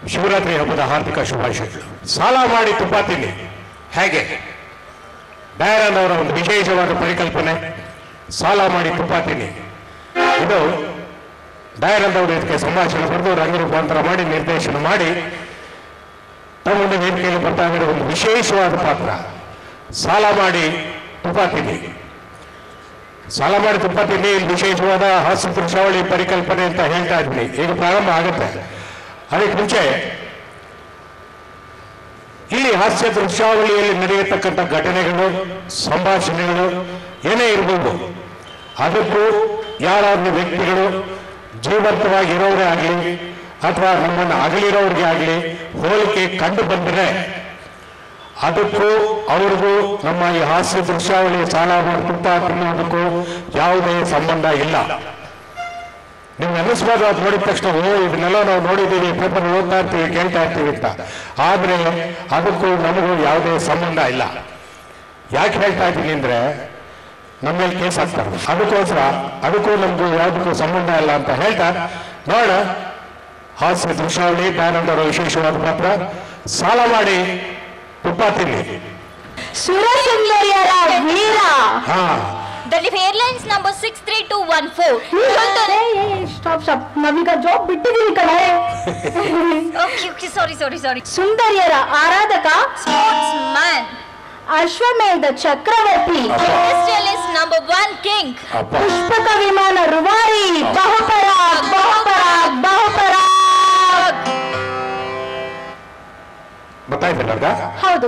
ಶಿವರಾತ್ರಿ ಹಬ್ಬದ ಹಾರ್ದಿಕ ಶುಭಾಶಯಗಳು ಸಾಲ ಮಾಡಿ ತುಪ್ಪ ತಿನ್ನಿ ಹೇಗೆ ಡಯರನ್ ಅವರ ಒಂದು ವಿಶೇಷವಾದ ಪರಿಕಲ್ಪನೆ ಸಾಲ ಮಾಡಿ ತುಪ್ಪ ತಿನ್ನಿ ಇದು ಡಯರನ್ ಅವರು ಇದಕ್ಕೆ ಸಂಭಾಷಣೆ ಬರೆದು ರಂಗರೂಪಾಂತರ ಮಾಡಿ ನಿರ್ದೇಶನ ಮಾಡಿ ತಮ್ಮ ಒಂದು ವೇದಿಕೆಯಲ್ಲಿ ಬರ್ತಾ ಇರೋ ಒಂದು ವಿಶೇಷವಾದ ಪಾತ್ರ ಸಾಲ ಮಾಡಿ ತುಪ್ಪ ತಿನ್ನಿ ಸಾಲ ಮಾಡಿ ತುಪ್ಪ ತಿನ್ನಿ ಇಲ್ಲಿ ವಿಶೇಷವಾದ ಹಾಸ್ಯ ದೃಶ್ಯಾವಳಿ ಪರಿಕಲ್ಪನೆ ಅಂತ ಹೇಳ್ತಾ ಇದ್ವಿ ಈಗ ಪ್ರಾರಂಭ ಆಗುತ್ತೆ ಅದಕ್ಕೆ ಮುಂಚೆ ಇಲ್ಲಿ ಹಾಸ್ಯ ದೃಶ್ಯಾವಳಿಯಲ್ಲಿ ನಡೆಯತಕ್ಕಂಥ ಘಟನೆಗಳು ಸಂಭಾಷಣೆಗಳು ಏನೇ ಇರ್ಬೋದು ಅದಕ್ಕೂ ಯಾರಾದ್ರೂ ವ್ಯಕ್ತಿಗಳು ಜೀವಂತವಾಗಿ ಇರೋರೇ ಆಗಲಿ ಅಥವಾ ನಮ್ಮನ್ನು ಅಗಲಿರೋರಿಗೆ ಆಗಲಿ ಹೋಲಿಕೆ ಕಂಡು ಬಂದರೆ ಅದಕ್ಕೂ ಅವ್ರಿಗೂ ನಮ್ಮ ಈ ಹಾಸ್ಯ ದೃಶ್ಯಾವಳಿ ಸಾಲ ಮಾಡ್ತಾ ತಿನ್ನೋದಕ್ಕೂ ಯಾವುದೇ ಸಂಬಂಧ ಇಲ್ಲ ನಿಮ್ಗೆ ಅನ್ನಿಸ್ಬೋದು ಅದು ನೋಡಿದ ತಕ್ಷಣ ಓ ಇದನ್ನೆಲ್ಲ ನಾವು ನೋಡಿದ್ದೀವಿ ಪೇಪರ್ ಓದ್ತಾ ಇರ್ತೀವಿ ಕೇಳ್ತಾ ಇರ್ತೀವಿ ಅಂತ ಆದ್ರೆ ಅದಕ್ಕೂ ನಮಗೂ ಯಾವುದೇ ಸಂಬಂಧ ಇಲ್ಲ ಯಾಕೆ ಹೇಳ್ತಾ ಇದ್ದೀನಿ ಅಂದ್ರೆ ನಮ್ಮ ಮೇಲೆ ಕೇಸ್ ಹಾಕ್ತಾರೆ ಅದಕ್ಕೋಸ್ಕರ ಅದಕ್ಕೂ ನಮಗೂ ಯಾವುದಕ್ಕೂ ಸಂಬಂಧ ಇಲ್ಲ ಅಂತ ಹೇಳ್ತಾ ನೋಡ ಹಾಸ್ಯ ದೃಶ್ಯಾವಳಿ ದಯಾನಂದರ ವಿಶೇಷವಾದ ಪಾತ್ರ ಸಾಲ ಮಾಡಿ ತುಪ್ಪ ತಿನ್ನಿ ಸುರಸುಂದರಿಯರ ವೀರ ಹಾ Delhi airlines number six three two one four stop stop ನಾವೀಗ ಜಾಬ್ ಬಿಟ್ಟಿದೀವಿ ಕಣೆ okay okay sorry sorry sorry ಸುಂದರಿಯರ ಆರಾಧಕ ಸ್ಪೋರ್ಟ್ಸ್ ಮ್ಯಾನ್ ಅಶ್ವಮೇಧ ಚಕ್ರವರ್ತಿ ಇಂಡಸ್ಟ್ರಿಯಲಿಸ್ಟ್ ನಂಬರ್ ಒನ್ ಕಿಂಗ್ ಅಪ್ಪ ಪುಷ್ಪಕ ವಿಮಾನ ರುವಾರಿ ಬಹುಪರಾಗ್ ಬಹುಪರಾಗ್ ಬಹುಪರಾಗ್ ಗೊತ್ತಾಯ್ತಲ್ಲ ಹೌದು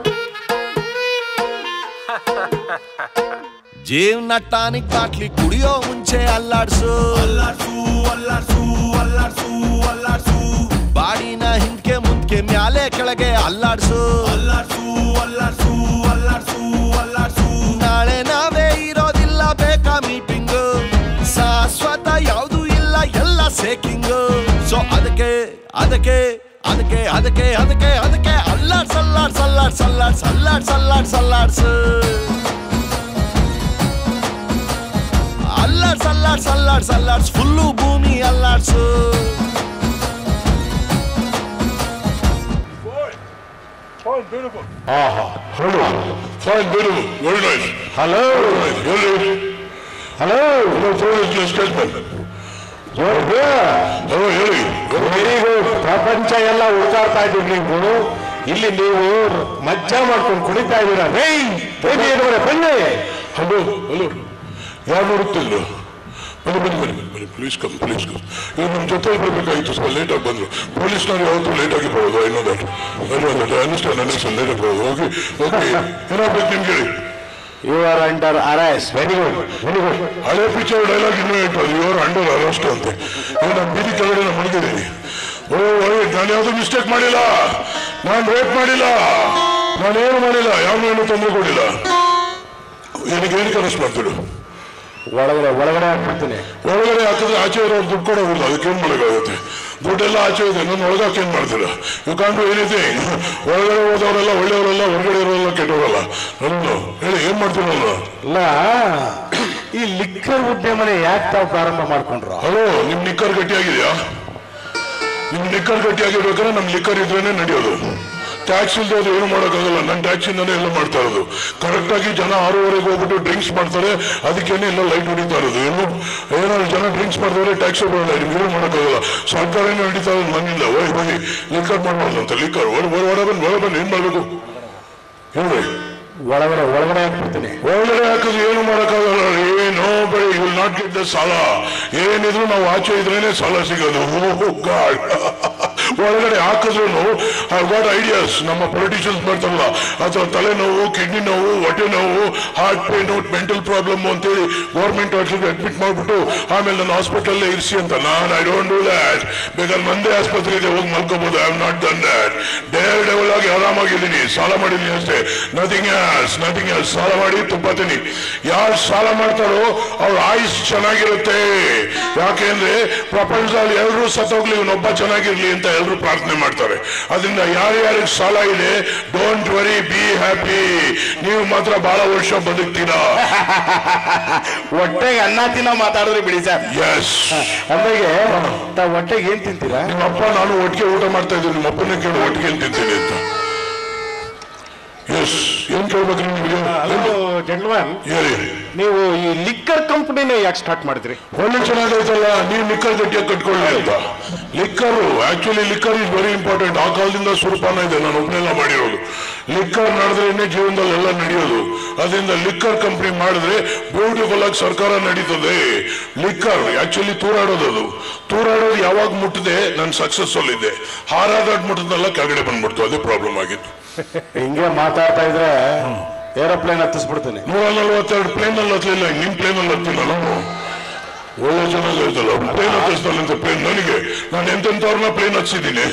ಜೀವನ ಟಾನಿಕ್ ಬಾಟ್ಲಿ ಕುಡಿಯೋ ಮುಂಚೆ ಅಲ್ಲಾಡ್ಸು ಅಲ್ಲಾಡ್ಸು ಅಲ್ಲಾಡ್ಸು ಅಲ್ಲಾಡ್ಸು ಅಲ್ಲಾಡ್ಸು ಬಾಡಿನ ಹಿಂದ್ಕೆ ಮುಂದ್ಕೆ ಮ್ಯಾಲೆ ಕೆಳಗೆ ಅಲ್ಲಾಡ್ಸು ಅಲ್ಲಾಡ್ಸು ಅಲ್ಲಾಡ್ಸು ಅಲ್ಲಾಡ್ಸು ಅಲ್ಲಾಡ್ಸು ನಾಳೆ ನಾವೇ ಇರೋದಿಲ್ಲ ಬೇಕಾ ಮೀಟಿಂಗ್ ಶಾಶ್ವತ ಯಾವುದು ಇಲ್ಲ ಎಲ್ಲ ಸೇಕಿಂಗ್ ಸೊ ಅದಕ್ಕೆ ಅದಕ್ಕೆ ಅದಕ್ಕೆ ಅದಕ್ಕೆ ಅದಕ್ಕೆ ಅದಕ್ಕೆ ಅಲ್ಲಾಡ್ಸ್ ಅಲ್ಲಾಡ್ಸ್ ಅಲ್ಲಾಡ್ಸ್ ಅಲ್ಲಾಡ್ಸ್ ಅಲ್ಲಾಡ್ಸ್ ಅಲ್ಲಾಡ್ಸ್ ಅಲ್ಲಾಡ್ಸು ಅಲ್ಲಾಡ್ಸ್ ಅಲ್ಲಾಡ್ಸ್ ಅಲ್ಲಾಡ್ಸ್ ಅಲ್ಲಾಡ್ಸ್ ಫುಲ್ಲು ಭೂಮಿ ಅಲ್ಲಾಡ್ಸು ಆಹಾ hello Fine, beautiful, very nice. Hello Nice, really. Hello Hello, foreign statement. Hello, ಹೇಳಿ ವೆರಿ ಗುಡ್ ಪ್ರಪಂಚ ಎಲ್ಲ ಹುಡುಕಾಡ್ತಾ ಇದ್ದೀವಿ ನೀವು ಇಲ್ಲಿ ನೀವು ಮಜ್ಜಾ ಮಾಡ್ಕೊಂಡು ಕುಡಿತಾ ಇದ್ದೀರಾ ರೇ ಬೇಬಿ ಏನುವರೆ ಬನ್ನಿ ಹಲೋ ಹಲೋ ಯಾರು ನೋಡುತ್ತಿಲ್ಲ ಬನ್ನಿ ಬನ್ನಿ ಬನ್ನಿ ಬನ್ನಿ ಬನ್ನಿ ಪ್ಲೀಸ್ ಕಮ್ ಪ್ಲೀಸ್ ಕಮ್ ಇವ್ರು ನಮ್ಮ ಜೊತೆ ಬರಬೇಕಾಗಿತ್ತು ಸ್ವಲ್ಪ ಲೇಟಾಗಿ ಬಂದರು ಪೊಲೀಸ್ನವ್ರು ಯಾವತ್ತೂ ಲೇಟಾಗಿ ಬರೋದು I know that I know that I understand understand ಲೇಟಾಗಿ ಬರೋದು ಓಕೆ ಓಕೆ ಏನಾಗ್ಬೇಕು ನಿಮ್ಗೆ ಹೇಳಿ you are under arrest very good very good ಹಳೆ ಪಿಕ್ಚರ್ ಡೈಲಾಗ್ ಇನ್ನೂ ಹೇಳ್ತಾರೆ ಇವರು ಅಂಡರ್ ಅರೆಸ್ಟ್ ಅಂತ ಏನು ನಾನು ಬೀದಿ ಕೆಳಗಡೆ ನಾನು ಮಲಗಿದ್ದೀನಿ ಓ ಓಯ್ ನಾನು ಯಾವುದು ಮಿಸ್ಟೇಕ್ ಮಾಡಿಲ್ಲ ನಾನು ರೇಪ್ ಮಾಡಿಲ್ಲ ನಾನೇನು ಮಾಡಿಲ್ಲ ಯಾವನು ಏನು ತೊಂದರೆ ಕೊಡಿಲ್ಲ ಏನಕ್ಕೆ ಏನಕ್ಕೆ ಅರೆಸ್ಟ್ ಮಾಡ್ತೀಡು ಒಳಗಡೆ ಒಳಗಡೆ ಹಾಕ್ಬಿಡ್ತೀನಿ ಒಳಗಡೆ ಹಾಕಿದ್ರೆ ಆಚೆ ಇರೋರು ದುಡ್ಡು ಕೊಡೋದಿಲ್ಲ ಅದಕ್ಕೆ ಏನು ಮಾಡೋಕ್ಕಾಗುತ್ತೆ ದುಡ್ಡೆಲ್ಲ ಆಚೆ ಇದೆ ನನ್ನ ಒಳಗಾಕೆ ಏನು ಮಾಡ್ತೀರಾ ಯು ಕಾಂಟ್ ಡೂ ಎನಿಥಿಂಗ್ ಒಳಗಡೆ ಹೋದವರೆಲ್ಲ ಒಳ್ಳೆಯವರೆಲ್ಲ ಹೊರಗಡೆ ಇರೋರೆಲ್ಲ ಕೆಟ್ಟವರಲ್ಲ ನಾನು ಹೇಳಿ ಏನು ಮಾಡ್ತೀರ ನಾನು ಅಲ್ಲ ಈ ಲಿಕ್ಕರ್ ಉದ್ಯಮನೆ ಯಾಕೆ ತಾವು ಪ್ರಾರಂಭ ಮಾಡ್ಕೊಂಡ್ರು ಹಲೋ ನಿಮ್ ನಿಕ್ಕರ್ ಗಟ್ಟಿಯಾಗಿದೆಯಾ ನಿಮ್ ನಿಕ್ಕರ್ ಗಟ್ಟಿಯಾಗಿರ್ಬೇಕಾದ್ರೆ ನಮ್ ಲಿಕ್ಕರ್ ಇದ್ರೇನೆ ನಡೆಯೋದು ಟ್ಯಾಕ್ಸ್ ಇಲ್ದೋದು ಏನು ಮಾಡೋಕ್ಕಾಗಲ್ಲ ನನ್ನ ಟ್ಯಾಕ್ಸ್ ಇಂದಾನೆ ಎಲ್ಲ ಮಾಡ್ತಾ ಇರೋದು ಕರೆಕ್ಟ್ ಆಗಿ ಜನ ಆರೂವರೆಗೆ ಹೋಗ್ಬಿಟ್ಟು ಡ್ರಿಂಕ್ಸ್ ಮಾಡ್ತಾರೆ ಅದಕ್ಕೇನೆ ಎಲ್ಲ ಲೈಟ್ ಹೊಡಿತಾ ಇರೋದು ಏನು ಏನಾದ್ರು ಜನ ಡ್ರಿಂಕ್ಸ್ ಮಾಡಿದವರೆ ಟ್ಯಾಕ್ಸ್ ಬರಲ್ಲ ನಿಮ್ಗೆ ಏನು ಮಾಡೋಕ್ಕಾಗಲ್ಲ ಸರ್ಕಾರನೇ ನಡೀತಾ ಇರೋದು ನನ್ನಿಂದ ಹೋಗಿ ಹೋಗಿ ಲಿಕ್ಕರ್ ಮಾಡ್ಬಾರ್ದು ಅಂತ ಲಿಕ್ಕರ್ ಹೊರ ಬಂದು ಹೊರ ಬಂದು ಏನ್ ಮಾಡ್ಬೇಕು ಹೇಳ್ರಿ ಒಳಗಡೆ ಒಳಗಡೆ ಹಾಕ್ಬಿಡ್ತೀನಿ ಒಳಗಡೆ ಹಾಕಿದ್ರೆ ಏನು ಮಾಡೋಕ್ಕಾಗಲ್ಲ ಏನೋ ಬರೀ you will not get the ಸಾಲ ಏನಿದ್ರು ನಾವು ಆಚೆ ಇದ್ರೇನೆ ಸಾಲ ಸಿಗೋದು ಗಾಡ್ ಒಳಗಡೆ ಹಾಕಿದ್ರು ಐ ಗಾಟ್ ಐಡಿಯಾಸ್ ನಮ್ಮ ಪೊಲಿಟಿಷಿಯನ್ಸ್ ಬರ್ತಾರಲ್ಲ ಅಥವಾ ತಲೆನೋವು ಕಿಡ್ನಿ ನೋವು ಹೊಟ್ಟೆ ನೋವು ಹಾರ್ಟ್ ಪೇನು ಮೆಂಟಲ್ ಪ್ರಾಬ್ಲಮ್ ಅಂತೇಳಿ ಗೌರ್ಮೆಂಟ್ ಹಾಸ್ಪಿಟಲ್ ಅಡ್ಮಿಟ್ ಮಾಡ್ಬಿಟ್ಟು ಆಮೇಲೆ ನನ್ನ ಹಾಸ್ಪಿಟಲ್ ಇರಿಸಿ ಅಂತ ನಾನು ಐ ಡೋಂಟ್ ಡೂ ದ್ಯಾಟ್ ಬೇಕಾದ್ರೆ ನಂದೇ ಆಸ್ಪತ್ರೆ ಇದೆ ಹೋಗಿ ಮಲ್ಕೋಬಹುದು I am not done that daredevil ಆಗಿ ಆರಾಮಾಗಿದ್ದೀನಿ ಸಾಲ ಮಾಡಿದ್ದೀನಿ ಅಷ್ಟೇ ನಥಿಂಗ್ ಎಲ್ಸ್ ನಥಿಂಗ್ ಎಲ್ಸ್ ಸಾಲ ಮಾಡಿ ತುಂಬತೀನಿ ಯಾರು ಸಾಲ ಮಾಡ್ತಾರೋ ಅವ್ರ ಆಯುಸ್ ಚೆನ್ನಾಗಿರುತ್ತೆ ಯಾಕೆಂದ್ರೆ ಪ್ರಪಂಚದಲ್ಲಿ ಎಲ್ಲರೂ ಸತ್ತೋಗ್ಲಿ ಇವನೊಬ್ಬ ಚೆನ್ನಾಗಿರ್ಲಿ ಅಂತ ಎಲ್ಲರೂ ಪ್ರಾರ್ಥನೆ ಪ್ರಾರ್ಥನೆ ಮಾಡ್ತಾರೆ ಅದರಿಂದ ಯಾರ್ಯಾರಿಗೆ ಸಾಲ ಇದೆ ಡೋಂಟ್ ವರಿ ಬಿ ಹ್ಯಾಪಿ ನೀವು ಮಾತ್ರ ಬಹಳ ವರ್ಷ ಬದುಕ್ತೀರಾ ಹೊಟ್ಟೆಗೆ ಅನ್ನ ತಿನ್ನೋ ಮಾತಾಡಿದ್ರೆ ಬಿಡಿ ಸರ್ ಎಸ್ ಅಂದಾಗೆ ತಾವ್ ಹೊಟ್ಟೆಗೆ ಏನ್ ತಿಂತೀರಾ ನಿಮ್ಮ ಅಪ್ಪ ನಾನು ಒಟ್ಟಿಗೆ ಊಟ ಮಾಡ್ತಾ ಇದ್ದೀನಿ ನಿಮ್ಮ ಅಪ್ಪನ ಕೇಳಿ ಒಟ್ಟಿಗೆ ಏನ್ ತಿಂತೀನಿ ಅಂತ ಎಸ್ ಏನ್ ಕೇಳ್ಬೇಕು ನಿಮ್ಗೆ ಹಲೋ ಜೆಂಟ್ಲ್ಮನ್ ಹೇಳಿ ನೀವು ಈ ಲಿಕ್ಕರ್ ಕಂಪನಿನ ಯಾಕೆ ಸ್ಟಾರ್ಟ್ ಮಾಡಿದ್ರಿ ಒಳ್ಳೆ ಚೆನ್ನಾಗೈತಲ್ಲ ನೀವು ಲಿಕ್ಕರ್ ಗಟ್ಟಿಯಾಗಿ ಕಟ್ಕೊಳ್ಳಿ ಅಂತ liquor actually liquor is very important ಆ ಕಾಲದಿಂದ ಸುರಪಾನ ಇದೆ ನಾನು ಒಬ್ಬನೆಲ್ಲ ಮಾಡಿರೋದು ಲಿಕ್ಕರ್ ನಡೆದ್ರೇನೆ ಜೀವನದಲ್ಲಿ ಎಲ್ಲ ನಡೆಯೋದು ಅದರಿಂದ ಲಿಕ್ಕರ್ ಕಂಪ್ನಿ ಮಾಡಿದ್ರೆ ಬ್ಯೂಟಿಫುಲ್ ಆಗಿ ಸರ್ಕಾರ ನಡೀತದೆ ಲಿಕ್ಕರ್ ಆಕ್ಚುಲಿ ತೂರಾಡೋದು ಅದು ತೂರಾಡೋದು ಯಾವಾಗ ಮುಟ್ಟದೆ ನಾನು ಸಕ್ಸಸ್ ಅಲ್ಲಿದ್ದೆ ಹಾರಾದಾಡ್ ಮುಟ್ಟದಲ್ಲ ಕೆಳಗಡೆ ಬಂದ್ಬಿಡ್ತು ಅದೇ ಪ್ರಾಬ್ಲಮ್ ಆಗಿತ್ತು ಹಿಂಗೆ ಮಾತಾಡ್ತಾ ಇದ್ರೆ ಏರೋಪ್ಲೇನ್ ಹತ್ತಿಸ್ಬಿಡ್ತೀನಿ ನೂರ ನಲ್ವತ್ತೆರಡು ಪ್ಲೇನ್ ಅಲ್ಲಿ ಹತ್ತಲಿಲ್ಲ ನಿಮ್ ಪ್ಲೇನ್ ಅಲ್ಲಿ ಹತ್ತಿಲ್ಲ ನಾನು ಒಳ್ಳೆ ಚೆನ್ನಾಗೈತಲ್ಲ ಪ್ಲೇನ್ ಹತ್ತಿಸ್ತಾನೆ ಅಂತ ಪ್ಲೇನ್ ನನಗೆ ನಾನು ಎಂತೆಂಥವ್ರನ್ನ ಪ್ಲೇನ್ ಹಚ್ಚಿದ್ದೀನಿ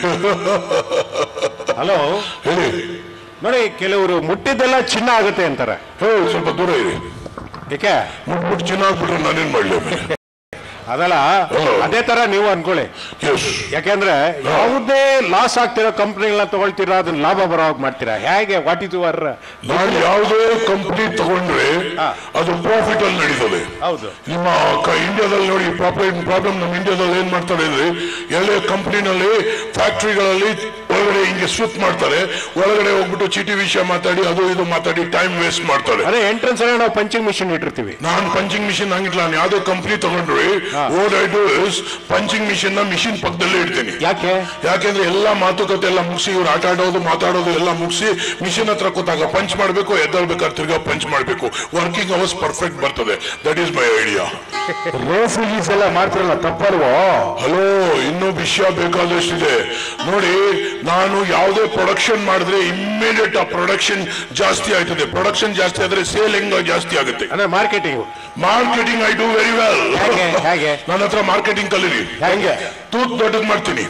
ಹಲೋ ಹೇಳಿ ನೋಡಿ ಕೆಲವರು ಮುಟ್ಟಿದ್ದೆಲ್ಲ ಚಿನ್ನ ಆಗುತ್ತೆ ಅಂತಾರೆ ಹೇ ಸ್ವಲ್ಪ ದೂರ ಇರಿ ಏಕೆ ಮುಟ್ಬಿಟ್ಟು ಚೆನ್ನಾಗ್ಬಿಟ್ರೆ ನಾನೇನ್ ಮಾಡ್ಲಿ ಆಮೇಲೆ ಅದಲ್ಲ ಹಲೋ. ಅದೇ ತರ ನೀವು ಅನ್ಕೊಳ್ಳಿ ಎಸ್ ಯಾಕೆಂದ್ರೆ ಯಾವುದೇ ಲಾಸ್ ಆಗ್ತಿರೋ ಕಂಪ್ನಿಗಳನ್ನ ತಗೊಳ್ತೀರಾ ಅದನ್ನ ಲಾಭ ಬರೋ ಹಾಗೆ ಮಾಡ್ತೀರಾ ಹೇಗೆ ವಾಟ್ ಇಸ್ ಯುವರ್ ನಾನು ಯಾವುದೇ ಕಂಪ್ನಿ ತಗೊಂಡ್ರೆ ಹಾ. ಅದು ಪ್ರಾಫಿಟ್ ಅಲ್ಲಿ ನಡೀತದೆ ಹೌದು ನಿಮ್ಮ ಕ- ಇಂಡಿಯಾದಲ್ಲಿ ನೋಡಿ ಪ್ರಾಬ್ಲಮ್ ಪ್ರಾಬ್ಲಮ್ ನಮ್ಮ ಇಂಡಿಯಾದಲ್ಲಿ ಏನ್ ಮಾಡ್ತಾರೆ ಅಂದ್ರೆ ಎಲ್ಲ ಕಂಪ್ನಿನಲ್ಲಿ ಫ್ಯಾಕ್ಟ್ರಿಗಳಲ್ಲಿ ಒಳಗಡೆ ಹಿಂಗೆ ಸ್ವಿಪ್ ಮಾಡ್ತಾರೆ ಒಳಗಡೆ ಹೋಗ್ಬಿಟ್ಟು ಚೀಟಿ ವಿಷಯ ಮಾತಾಡಿ ಅದು ಇದು ಮಾತಾಡಿ ಟೈಮ್ ವೇಸ್ಟ್ ಮಾಡ್ತಾರೆ ಅದೇ ಎಂಟ್ರೆನ್ಸ್ ಅಲ್ಲಿ ನಾವು ಪಂಚಿಂಗ್ ಮಿಷಿನ್ ಇಟ್ಟಿರ್ತೀವಿ ನಾನು ಪಂಚಿಂಗ್ ಮಿಷಿನ್ ಹಂಗಿಲ್ಲ ನಾನು ಯಾವುದೇ ಕಂಪ್ನಿ ತಗೊಂಡ್ರೆ what I do is punching machine ನ ಮಿಷಿನ್ ಪಕ್ಕದಲ್ಲೇ ಇಡ್ತೀನಿ ಯಾಕೆ ಯಾಕೆಂದ್ರೆ ಎಲ್ಲ ಮಾತುಕತೆ ಎಲ್ಲ ಮುಗಿಸಿ ಇವ್ರು ಆಟ ಆಡೋದು ಮಾತಾಡೋದು ಎಲ್ಲ ಮುಗಿಸಿ ಮಿಷಿನ್ ಹತ್ರ ಕೂತಾಗ ಪಂಚ್ ಮಾಡಬೇಕು ಎದ್ದೇಳ್ಬೇಕಾದ್ರೆ ತಿರ್ಗಾ ಪಂಚ್ ಮಾಡಬೇಕು ವರ್ಕಿಂಗ್ ಅವರ್ಸ್ ಪರ್ಫೆಕ್ಟ್ ಬರ್ತದೆ that is my idea race ಗೀಸ್ ಎಲ್ಲ ಮಾಡ್ತಿರಲ್ಲ ತಪ್ಪಲ್ವೋ ಹಲೋ ಇನ್ನೂ ವಿಷಯ ಬೇಕಾದಷ್ಟಿದೆ ನೋಡಿ ನಾನು ಯಾವುದೇ ಪ್ರೊಡಕ್ಷನ್ ಮಾಡಿದ್ರೆ ಇಮ್ಮಿಡಿಯೇಟ್ ಆ ಪ್ರೊಡಕ್ಷನ್ ಜಾಸ್ತಿ ಆಯ್ತದೆ ಪ್ರೊಡಕ್ಷನ್ ಜಾಸ್ತಿ ಆದ್ರೆ ಸೇಲ್ ಹೆಂಗ ಜಾಸ್ತಿ ಆಗುತ್ತೆ ಅಂದ್ರೆ marketing marketing I do very well ಹೇಗೆ? ಹೇಗೆ? ನನ್ನ ಹತ್ರ ಮಾರ್ಕೆಟಿಂಗ್ ಕಲೀರಿ ಹೆಂಗೆ ತೂತ್ ದೊಡ್ಡದ್ ಮಾಡ್ತೀನಿ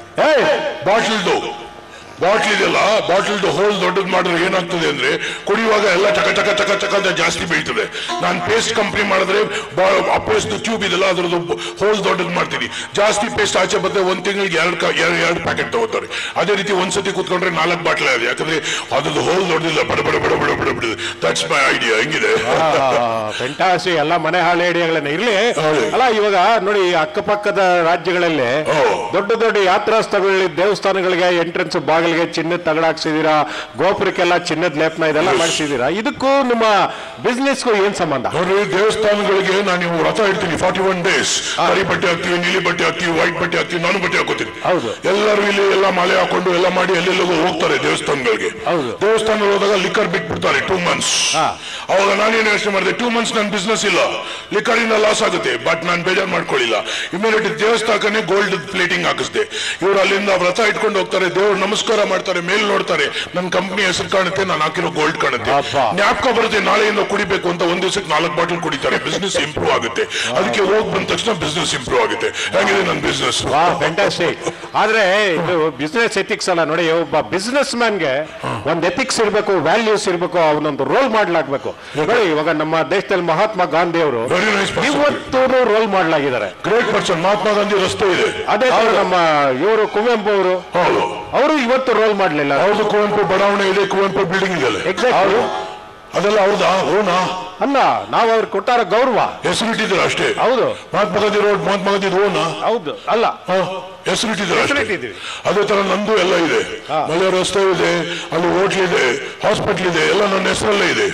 ಬಾಟ್ಲ್ದು ಬಾಟ್ಲ್ ಇದೆಯಲ್ಲ ಬಾಟ್ಲ್ದು ಹೋಲ್ ದೊಡ್ಡದ್ ಮಾಡಿದ್ರೆ ಏನಾಗ್ತದೆ ಅಂದ್ರೆ ಕುಡಿಯುವಾಗ ಎಲ್ಲ ಚಕ ಚಕ ಚಕ ಚಕ ಅಂತ ಜಾಸ್ತಿ ಬೀಳ್ತದೆ ನಾನು ಪೇಸ್ಟ್ ಕಂಪ್ನಿ ಮಾಡಿದ್ರೆ ಆ ಪೇಸ್ಟ್ ಟ್ಯೂಬ್ ಇದೆಯಲ್ಲ ಅದ್ರದ್ದು ಹೋಲ್ ದೊಡ್ಡದ್ ಮಾಡ್ತೀನಿ ಜಾಸ್ತಿ ಪೇಸ್ಟ್ ಆಚೆ ಬಂದ್ರೆ ಒಂದ್ ತಿಂಗಳಿಗೆ ಎರಡು ಎರಡು ಎರಡು ಪ್ಯಾಕೆಟ್ ತಗೋತಾರೆ ಅದೇ ರೀತಿ ಒಂದ್ಸತಿ ಕೂತ್ಕೊಂಡ್ರೆ ನಾಲ್ಕು ಬಾಟ್ಲ್ ಇದೆ ಯಾಕಂದ್ರೆ ಅದ್ರದ್ದು ಹೋಲ್ ದೊಡ್ಡದಿಲ್ಲ ಬಡ ಬಡ ಬಡ ಬಡ ಬಡ ಬಡ ದಟ್ಸ್ ಮೈ ಐಡಿಯಾ ಹೆಂಗಿದೆ ಫೆಂಟಾಸಿ ಎಲ್ಲ ಮನೆ ಹಾಳು ಐಡಿಯಾಗಳನ್ನ ಇರ್ಲಿ ಹೌದು. ಅಲ್ಲ ಇವಾಗ ನೋಡಿ ಅಕ್ಕಪಕ್ಕದ ರಾಜ್ಯಗಳಲ್ಲಿ ಓ. ದೊಡ್ಡ ದೊಡ್ಡ ಯಾತ್ರಾ ಸ್ಥಳಗಳಲ್ಲಿ ದೇವಸ್ಥಾನಗಳಿಗೆ ಎಂಟ್ರೆನ್ಸ್ ಬಾಗಿಲಿಗೆ ಚಿನ್ನದ ತಗಡ ಹಾಕ್ಸಿದೀರಾ ಗೋಪುರಕ್ಕೆಲ್ಲ ಚಿನ್ನದ ಲೇಪನ ಇದೆಲ್ಲ ಮಾಡಿಸಿದೀರಾ ಇದಕ್ಕೂ ನಿಮ್ಮ ಬಿಸ್ನೆಸ್ಗೂ ಏನ್ ಸಂಬಂಧ ನೋಡ್ರಿ ದೇವಸ್ಥಾನಗಳಿಗೆ ನಾನು ಇವು ವ್ರತ ಇಡ್ತೀನಿ ಫಾರ್ಟಿ ಒನ್ ಡೇಸ್ ಕರಿ ಬಟ್ಟೆ ಹಾಕ್ತೀವಿ ನೀಲಿ ಬಟ್ಟೆ ಹಾಕ್ತೀವಿ ವೈಟ್ ಬಟ್ಟೆ ಹಾಕ್ತೀವಿ ನಾನು ಬಟ್ಟೆ ಹಾಕೋತೀನಿ ಹೌದು. ಎಲ್ಲರೂ ಇಲ್ಲಿ ಎಲ್ಲ ಮಾಲೆ ಹಾಕೊಂಡು ಎಲ್ಲ ಮಾಡಿ ಎಲ್ಲೆಲ್ಲೋ ಹೋಗ್ತಾರೆ ದೇವಸ್ಥಾನಗಳಿಗೆ ಹೌದು. ದೇವಸ್ಥಾನ ಹೋದಾಗ ಲಿಕ್ಕರ್ ಬಿಟ್ಬಿಡ್ತಾರೆ ಟೂ ಮಂತ್ಸ್ ಹಾ. ಅವಾಗ ನಾನೇನು ಯೋಚನೆ ಮಾಡಿದೆ ಟೂ ಮಂತ್ಸ್ ನನ್ನ ಬಿಸ್ನೆಸ್ ಇಲ್ಲ ಲಿಕ್ಕರ್ ಇಂದ ಲಾಸ್ ಆಗುತ್ತೆ ಬಟ್ ನಾನು ಬೇಜಾರು ಮಾಡ್ಕೊಳ್ಳಿಲ್ಲ ಇಮಿಡಿಯೇಟ್ ದೇವಸ್ಥಾನಕ್ಕೆ ಗೋಲ್ಡ್ ಪ್ಲೇಟಿಂಗ್ ಹಾಕಿಸ್ದೆ ಇವ್ರು ಅಲ್ಲಿಂದ ವ್ರತ ಇಟ್ಕೊಂಡು ಹೋಗ್ತಾರೆ ದೇವ್ರು ನಮಸ್ಕಾರ ಮಾಡ್ತಾರೆ ಮೇಲ್ ನೋಡ್ತಾರೆ ನನ್ನ ಕಂಪ್ನಿ ಹೆಸರು ಕಾಣುತ್ತೆ ನಾನು ಹಾಕಿರೋ ಗೋಲ್ಡ್ ಕಾಣುತ್ತೆ ಅಬ್ಬಾ. ಜ್ಞಾಪಕ ಬರುತ್ತೆ ನಾಳೆಯಿಂದ ಕುಡಿಬೇಕು ಅಂತ ಒಂದ್ ದಿವಸಕ್ಕೆ ನಾಲ್ಕು ಬಾಟಲ್ ಕುಡಿತಾರೆ ಬಿಸ್ನೆಸ್ ಇಂಪ್ರೂವ್ ಆಗುತ್ತೆ ಅದಕ್ಕೆ ಹೋಗಿ ಬಂದ ತಕ್ಷಣ ಬಿಸ್ನೆಸ್ ಇಂಪ್ರೂವ್ ಆಗುತ್ತೆ ಹೇಗಿದೆ ನನ್ನ ಬಿಸ್ನೆಸ್ ವಾ ಫ್ಯಾಂಟಾಸ್ಟಿಕ್ ಆದ್ರೆ ಇದು ಬಿಸ್ನೆಸ್ ಎಥಿಕ್ಸ್ ಅಲ್ಲ ನೋಡಿ ಒಬ್ಬ ಬಿಸ್ನೆಸ್ ಮ್ಯಾನ್ಗೆ ಒಂದ್ ಎಥಿಕ್ಸ್ ಇರಬೇಕು ವ್ಯಾಲ್ಯೂಸ್ ಇರಬೇಕು ಅವನೊಂದು ರೋಲ್ ಮಾಡ್ಲಾಗ್ಬೇಕು ನೋಡಿ ಇವಾಗ ನಮ್ಮ ದೇಶದಲ್ಲಿ ಮಹಾತ್ಮ ಗಾಂಧಿ ಅವರು ವೆರಿ ನೈಸ್ ಪರ್ಸನ್ ಇವತ್ತು ರೋಲ್ ಮಾಡ್ಲಾಗಿದ್ದಾರೆ ಗ್ರೇಟ್ ಪರ್ಸನ್ ಮಹಾತ್ಮ ಗಾಂಧಿ ರಸ್ತೆ ಇದೆ ಅದೇ ತರ ನಮ್ಮ ಇವರು ಕುವೆಂಪು ಅವರು ಹೌದು ಅವರು ಇವತ್ತು ರೋಲ್ ಮಾಡ್ಲಿಲ್ಲ ಹೌದು ಕುವೆಂಪು ಬಡಾವಣೆ ಇದೆ ಕುವೆಂಪು ಬಿಲ್ಡಿಂಗ್ ಇದೆ ಎಕ್ಸಾಕ್ಟ್ಲಿ ಅದೆಲ್ಲ ಹೌದಾ ಓನಾ ಅಲ್ಲ ನಾವು ಅವ್ರಿಗೆ ಕೊಟ್ಟಾರ ಗೌರವ ಹೆಸರಿಟ್ಟಿದ್ರೆ ಅಷ್ಟೇ ಹೌದು ಮಹಾತ್ಮ ಗಾಂಧಿ ರೋಡ್ ಮಹಾತ್ಮ ಗಾಂಧಿ ಓನಾ ಹೌದು ಅಲ್ಲ ಹೆಸರಿಟ್ಟಿದ್ರೆ ಅಷ್ಟೇ ಹೆಸರಿಟ್ಟಿದ್ದೀವಿ. ಅದೇ ತರ ನಂದು ಎಲ್ಲ ಇದೆ ಹಾ. ಮಲೆ ರಸ್ತೆ ಇದೆ ಅಲ್ಲಿ ಹೋಟ್ಲ್ ಇದೆ ಹಾಸ್ಪಿಟ್ಲ್ ಇದೆ ಎಲ್ಲ ನನ್ನ ಹೆಸರಲ್ಲೇ ಇದೆ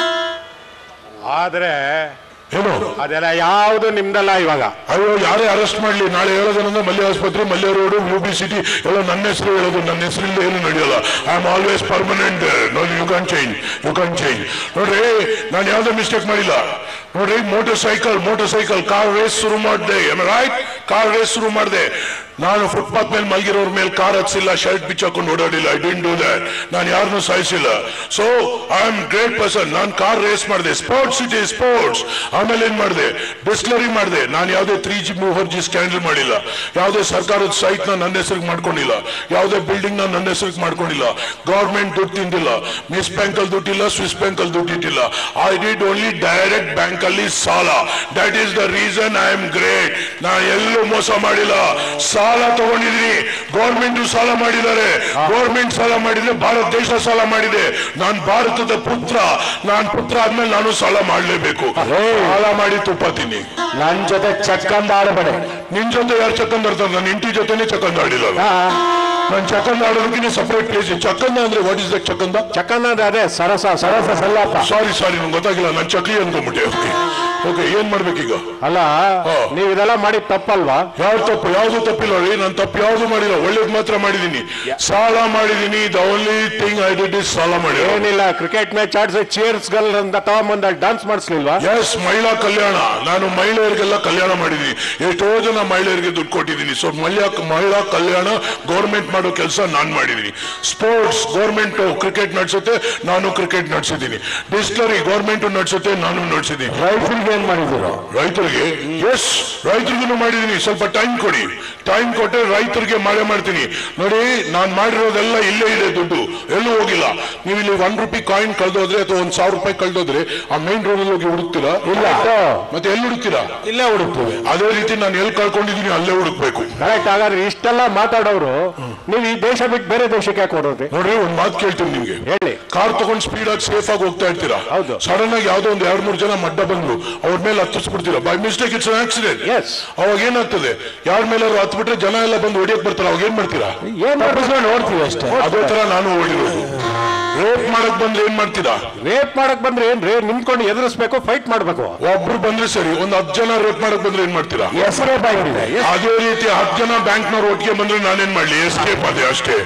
ಆದ್ರೆ ಏನು ಅದೆಲ್ಲ ಯಾವುದು ನಿಮ್ದಲ್ಲ ಇವಾಗ ಅಯ್ಯೋ ಯಾರೇ ಅರೆಸ್ಟ್ ಮಾಡ್ಲಿ ನಾಳೆ ಹೇಳೋದನ್ನ ಮಲ್ಯ ಆಸ್ಪತ್ರೆ Mallya road U B city ಎಲ್ಲ ನನ್ನ ಹೆಸರು ಹೇಳೋದು ನನ್ನ ಹೆಸರಿಂದ ಏನು ನಡೆಯಲ್ಲ I am always permanent no you can change you can change ನೋಡ್ರಿ ನಾನು ಯಾವ್ದೋ ಮಿಸ್ಟೇಕ್ ಮಾಡಿಲ್ಲ ನೋಡ್ರಿ motorcycle motorcycle car race ಶುರು ಮಾಡಿದೆ ರೈಟ್ ಕಾರ್ ರೇಸ್ ಶುರು ಮಾಡಿದೆ ನಾನು ಫುಟ್ಪಾತ್ ಮೇಲೆ ಮಲಗಿರೋರ್ ಮೇಲೆ ಕಾರ್ ಹಚ್ಚಿಲ್ಲ ಶರ್ಟ್ ಬಿಚ್ಚಾಕೊಂಡು ಓಡಾಡಿಲ್ಲ ಐ ಡಿಂಟ್ ಡೂ ದಟ್ ನಾನು ಯಾರನ್ನೂ ಸಾಯಿಸಿಲ್ಲ so I am great person ನಾನು ಕಾರ್ ರೇಸ್ ಮಾಡಿದೆ ಸ್ಪೋರ್ಟ್ಸ್ ಇಟ್ ಇಸ್ ಸ್ಪೋರ್ಟ್ಸ್ ಆಮೇಲೆ ಏನ್ ಮಾಡಿದೆ ಡಿಸ್ಲರಿ ಮಾಡಿದೆ ನಾನು ಯಾವುದೇ ತ್ರೀ ಜಿ ಮೂವರ್ ಜಿ ಸ್ಕ್ಯಾಂಡಲ್ ಮಾಡಿಲ್ಲ ಯಾವುದೇ ಸರ್ಕಾರದ ಸೈಟ್ ನ ನನ್ನ ಹೆಸರಿಗೆ ಮಾಡ್ಕೊಂಡಿಲ್ಲ ಯಾವುದೇ ಬಿಲ್ಡಿಂಗ್ ನ ನನ್ನ ಹೆಸರಿಗೆ ಮಾಡ್ಕೊಂಡಿಲ್ಲ ಗವರ್ಮೆಂಟ್ ದುಡ್ಡು ತಿಂದಿಲ್ಲ ಮಿಸ್ ಬ್ಯಾಂಕ್ ಅಲ್ಲಿ ದುಡ್ಡಿಲ್ಲ ಸ್ವಿಸ್ ಬ್ಯಾಂಕ್ ಅಲ್ಲಿ ದುಡ್ಡು ಇಟ್ಟಿಲ್ಲ I did only direct bank ಅಲ್ಲಿ ಸಾಲ that is the reason I am great ನಾನು ಎಲ್ಲೂ ಮೋಸ ಮಾಡಿಲ್ಲ ಸಾಲ ಸಾಲ ತಗೊಂಡಿದ್ದೀನಿ ಗೌರ್ಮೆಂಟ್ ಸಾಲ ಮಾಡಿದ್ದಾರೆ ಗೌರ್ಮೆಂಟ್ ಸಾಲ ಮಾಡಿದ್ರೆ ಭಾರತ ದೇಶ ಸಾಲ ಮಾಡಿದೆ ನಾನ್ ಭಾರತದ ಪುತ್ರ ನಾನ್ ಪುತ್ರ ಆದ್ಮೇಲೆ ನಾನು ಸಾಲ ಮಾಡ್ಲೇಬೇಕು ಸಾಲ ಮಾಡಿ ತುಪ್ಪ ತಿನ್ನಿ ನನ್ ಜೊತೆ ಚಕ್ಕಂದ ಆಡಬೇಡ ನಿನ್ ಜೊತೆ ಯಾರು ಚಕ್ಕಂದ ಆಡ್ತಾರೆ ನನ್ನ ಇಂಟಿ ಜೊತೆನೆ ಚಕ್ಕಂದ ಆಡಿಲ್ಲ ನಾನು ಚಕ್ಕಂದ ಆಡೋದಕ್ಕೆ ಸಪರೇಟ್ ಪ್ಲೇಸ್ ಚಕ್ಕಂದ ಅಂದ್ರೆ ವಾಟ್ ಇಸ್ ದಟ್ ಚಕ್ಕಂದ ಚಕ್ಕಂದ ಅಂದ್ರೆ ಅದೇ ಸರಸ ಸರಸ ಸಲ್ಲಾಪ ಸಾರಿ ಸಾರಿ ನಂಗೆ ಗೊತ್ತಾಗಿಲ್ಲ ನಾನು ಚಕ್ಲಿ ಅನ್ಕೊಂಬಿಟ್ಟೆ ಓಕೆ ಓಕೆ ಏನ್ ಮಾಡ್ಬೇಕೀಗ ಅಲ್ಲ ಹಾ. ನೀವ್ ಇದೆಲ್ಲ ಮಾಡಿ ತಪ್ಪಲ್ವಾ ಯಾವ ತಪ್ಪು ಯಾವ್ದು ತಪ್ಪಿಲ್ಲ ರೀ ನಾನು ತಪ್ಪು ಯಾವ್ದು ಮಾಡಿಲ್ಲ ಒಳ್ಳೇದ್ ಮಾತ್ರ ಮಾಡಿದೀನಿ ಸಾಲ ಮಾಡಿದೀನಿ the only thing I did is ಸಾಲ ಮಾಡಿ ಏನಿಲ್ಲ ಕ್ರಿಕೆಟ್ ಮ್ಯಾಚ್ ಆಡ್ಸಿ ಚೇರ್ಸ್ ಗಲ್ ಅಂತ ತಗೊಂಬಂದ ಡಾನ್ಸ್ ಮಾಡಿಸ್ಲಿಲ್ವಾ ಎಸ್ ಮಹಿಳಾ ಕಲ್ಯಾಣ ನಾನು ಮಹಿಳೆಯರಿಗೆಲ್ಲ ಕಲ್ಯಾಣ ಮಾಡಿದೀನಿ ಎಷ್ಟೋ ಜನ ಮಹಿಳೆಯರಿಗೆ ದುಡ್ಡು ಕೊಟ್ಟಿದ್ದೀನಿ ಸೊ ಮಹಿಳಾ ಮಹಿಳಾ ಕಲ್ಯಾಣ ಗೌರ್ಮೆಂಟ್ ಮಾಡೋ ಕೆಲಸ ನಾನು ಮಾಡಿದೀನಿ ಸ್ಪೋರ್ಟ್ಸ್ ಗೌರ್ಮೆಂಟ್ ಕ್ರಿಕೆಟ್ ನಡೆಸುತ್ತೆ ನಾನು ಕ್ರಿಕೆಟ್ ನಡೆಸಿದ್ದೀನಿ ಡಿಸ್ಟರಿ ಗೌರ್ಮೆಂಟ್ ನಡೆಸುತ್ತೆ ನಾನು ನಡೆಸಿದ್ದೀನಿ ರೈತರಿಗೆ ಏನ್ ಮಾಡಿದ್ರು ರೈತರಿಗೆ ಎಸ್ ರೈತರಿಗೂ ಮಾಡಿದೀನಿ ಸ್ವಲ್ಪ ಟೈಮ್ ಕೊಡಿ ಟೈಮ್ ಕೊಟ್ಟರೆ ರೈತರಿಗೆ ಮಳೆ ಮಾಡ್ತೀನಿ ನೋಡಿ ನಾನು ಮಾಡಿರೋದೆಲ್ಲ ಇಲ್ಲೇ ಇದೆ ದುಡ್ಡು ಎಲ್ಲೂ ಹೋಗಿಲ್ಲ ನೀವು ಇಲ್ಲಿ ಒನ್ ರುಪಿ ಕಾಯಿನ್ ಕಳ್ದೋದ್ರೆ ಅಥವಾ ಒಂದ್ ಸಾವಿರ ರೂಪಾಯಿ ಕಳ್ದೋದ್ರೆ ಆ ಮೈನ್ ರೋಡ್ ಅಲ್ಲಿ ಹೋಗಿ ಹುಡುಕ್ತೀರಾ ಇಲ್ಲ ಮತ್ತೆ ಎಲ್ಲಿ ಹುಡುಕ್ತೀರಾ ಇಲ್ಲೇ ಹುಡುಕ್ತೀವಿ ಅದೇ ರೀತಿ ನಾನು ಎಲ್ಲಿ ಕಳ್ಕೊಂಡಿದ್ದೀನಿ ಅಲ್ಲೇ ಹುಡುಕ್ಬೇಕು ಕರೆಕ್ಟ್ ಹಾಗಾದ್ರೆ ಇಷ್ಟೆಲ್ಲ ಮಾತಾಡೋರು ನೀವು ಈ ದೇಶ ಬಿಟ್ಟು ಬೇರೆ ದೇಶಕ್ಕೆ ಯಾಕೆ ಹೊಡೋದ್ರಿ ನೋಡ್ರಿ ಒಂದ್ ಮಾತು ಕೇಳ್ತೀನಿ ನಿಮ್ಗೆ ಹೇಳಿ ಕಾರ್ ತಗೊಂಡ್ ಸ್ಪೀಡ್ ಆಗಿ ಸೇಫ್ ಆಗಿ ಹೋಗ್ತಾ ಇರ್ತೀರಾ ಹೌದು. ಸಡನ್ ಆಗಿ ಯಾವ್ದೋ ಒಂದ್ ಎರಡ್ ಮೂರು ಜನ ಮಡ್ಡ ಬಂದ್ರು ಅವ್ರ ಮೇಲೆ ಹತ್ತಿಸ್ಬಿಡ್ತೀರಾ by mistake it's accident Yes. ಅವಾಗ ಏನಾಗ್ತದೆ ಯಾರ ಮೇಲೆ ಹತ್ಬಿಟ್ರೆ ಜನ ಎಲ್ಲ ಬಂದು ಹೊಡಿಯಕ್ ಬರ್ತಾರೆ ಅವಾಗ ಏನ್ ಮಾಡ್ತೀರಾ ಏನ್ ತಪ್ಪಿಸ್ಕೊಂಡು ನೋಡ್ತೀವಿ ಅಷ್ಟೇ ಅದೇ ತರ ನಾನು ಓಡಿರೋದು ರೇಪ್ ಮಾಡಕ್ ಬಂದ್ರೆ ಏನ್ ಮಾಡ್ತೀರಾ ರೇಪ್ ಮಾಡಕ್ ಬಂದ್ರೆ ಏನ್ರಿ ನಿಂತ್ಕೊಂಡು ಎದುರಿಸ್ಬೇಕು ಫೈಟ್ ಮಾಡ್ಬೇಕು ಒಬ್ರು ಬಂದ್ರೆ ಸರಿ ಒಂದ್ ಹತ್ತು ಜನ ರೇಪ್ ಮಾಡಕ್ ಬಂದ್ರೆ ಏನ್ ಮಾಡ್ತೀರಾ ಎಸ್ಕೇಪ್ ಆಗಿದೆ ಅದೇ ರೀತಿ ಹತ್ತು ಜನ ಬ್ಯಾಂಕ್ನವ್ರು ಒಟ್ಟಿಗೆ ಬಂದ್ರೆ ನಾನೇನ್ ಮಾಡ್ಲಿ ಎಸ್ಕೇಪ್ ಅದೇ ಅಷ್ಟೇ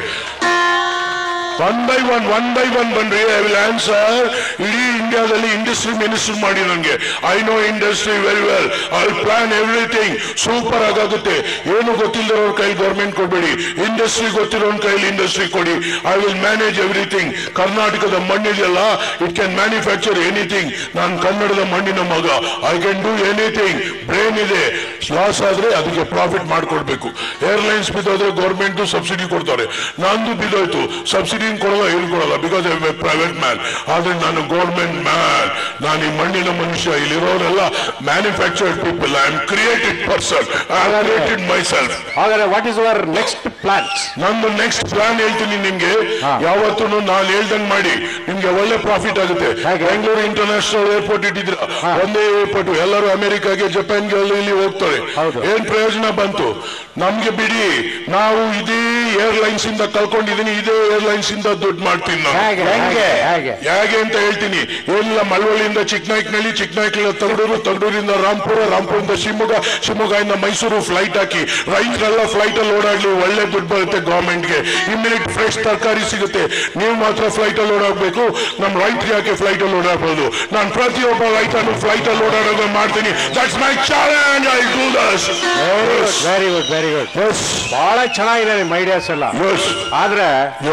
one by one one by one ಬನ್ರಿ ಐ ವಿಲ್ ಆನ್ಸರ್ ಇಡೀ ಇಂಡಿಯಾದಲ್ಲಿ ಇಂಡಸ್ಟ್ರಿ ಮಿನಿಸ್ಟರ್ ಮಾಡಿ ನನಗೆ I know industry very well I plan everything super ಆಗುತ್ತೆ ಏನು ಗೊತ್ತಿಲ್ಲದವ್ರ ಕೈಲಿ ಗೌರ್ಮೆಂಟ್ ಕೊಡ್ಬೇಡಿ ಇಂಡಸ್ಟ್ರಿ ಗೊತ್ತಿರೋನ್ ಕೈಲಿ ಇಂಡಸ್ಟ್ರಿ ಕೊಡಿ ಐ ವಿಲ್ ಮ್ಯಾನೇಜ್ ಎವ್ರಿಥಿಂಗ್ ಕರ್ನಾಟಕದ ಮಣ್ಣಿದೆಯಲ್ಲ ಇಟ್ ಕ್ಯಾನ್ ಮ್ಯಾನುಫ್ಯಾಕ್ಚರ್ ಎನಿಥಿಂಗ್ ನಾನು ಕನ್ನಡದ ಮಣ್ಣಿನ ಮಗ I can do anything brain ಇದೆ ಲಾಸ್ ಆದ್ರೆ ಅದಕ್ಕೆ ಪ್ರಾಫಿಟ್ ಮಾಡ್ಕೊಡ್ಬೇಕು ಏರ್ಲೈನ್ಸ್ ಬಿದ್ದೋದ್ರೆ ಗೌರ್ಮೆಂಟ್ ಸಬ್ಸಿಡಿ ಕೊಡ್ತಾರೆ ನಂದು ಬಿದ್ದೋಯ್ತು ಸಬ್ಸಿಡಿ ಕೊಡಲ್ಲ ಹೇಳ್ಕೊಡಲ್ಲ ಬಿಕಾಸ್ ಐ ಪ್ರೈವೇಟ್ ಮ್ಯಾನ್ ಆದ್ರೆ ನಾನು ಗೌರ್ಮೆಂಟ್ ಮ್ಯಾನ್ ನಾನು ಈ ಮಣ್ಣಿನ ಮನುಷ್ಯ ಇಲ್ಲಿರೋರೆಲ್ಲ manufactured people I am created person I created myself ಹಾಗಾದ್ರೆ what is our next plans ನಂದು ನೆಕ್ಸ್ಟ್ ಪ್ಲಾನ್ ಹೇಳ್ತೀನಿ ನಿಮ್ಗೆ ಯಾವತ್ತೂ ನಾನು ಹೇಳ್ದಂಗ್ ಮಾಡಿ ನಿಮ್ಗೆ ಒಳ್ಳೆ ಪ್ರಾಫಿಟ್ ಆಗುತ್ತೆ ಬೆಂಗಳೂರು ಇಂಟರ್ನ್ಯಾಷನಲ್ ಏರ್ಪೋರ್ಟ್ ಇಟ್ಟಿದ್ರ ಒಂದೇ ಏರ್ಪೋರ್ಟ್ ಎಲ್ಲರೂ ಅಮೆರಿಕಾಗೆ ಜಪಾನ್ಗೆ ಅಲ್ಲಿ ಇಲ್ಲಿ ಹೋಗ್ತಾರೆ ಏನ್ ಪ್ರಯೋಜನ ಬಂತು ನಮ್ಗೆ ಬಿಡಿ ನಾವು ಇದೇ ಏರ್ಲೈನ್ಸ್ ಇಂದ ಕಳ್ಕೊಂಡಿದೀನಿ ಇದೇ ಏರ್ಲೈನ್ಸ್ ಇಂದ ದುಡ್ಡು ಮಾಡ್ತೀನಿ ನಾನು ಹೇಗೆ ಹೇಗೆ ಹೇಗೆ ಹೇಗೆ ಅಂತ ಹೇಳ್ತೀನಿ ಏನಿಲ್ಲ ಮಳವಳ್ಳಿಯಿಂದ ಚಿಕ್ಕನಾಯ್ಕನಹಳ್ಳಿ ಚಿಕ್ಕನಾಯ್ಕಲಿಂದ ತಗಡೂರು ತಗಡೂರಿಂದ ರಾಂಪುರ ರಾಂಪುರದಿಂದ ಶಿವಮೊಗ್ಗ ಶಿವಮೊಗ್ಗದಿಂದ ಮೈಸೂರು ಫ್ಲೈಟ್ ಹಾಕಿ ರೈತರೆಲ್ಲ ಫ್ಲೈಟ್ ಅಲ್ಲಿ ಓಡಾಡ್ಲಿ ಒಳ್ಳೆ ದುಡ್ಡು ಬರುತ್ತೆ ಗೌರ್ಮೆಂಟ್ಗೆ ಇಮ್ಮಿಡಿಯೇಟ್ ಫ್ರೆಶ್ ತರಕಾರಿ ಸಿಗುತ್ತೆ ನೀವು ಮಾತ್ರ ಫ್ಲೈಟ್ ಅಲ್ಲಿ ಓಡಾಡ್ಬೇಕು ನಮ್ಮ ರೈತರಿಗೆ ಯಾಕೆ ಫ್ಲೈಟ್ ಅಲ್ಲಿ ಓಡಾಡ್ಬೋದು ನಾನು ಪ್ರತಿಯೊಬ್ಬ ರೈತನು ಫ್ಲೈಟ್ ಅಲ್ಲಿ ಓಡಾಡೋದು ಮಾಡ್ತೀನಿ that's my challenge I do thus very good very good ಬಹಳ ಚೆನ್ನಾಗಿದೆ ನಿಮ್ ಐಡಿಯಾಸ್ ಎಲ್ಲ ಎಸ್ ಆದ್ರೆ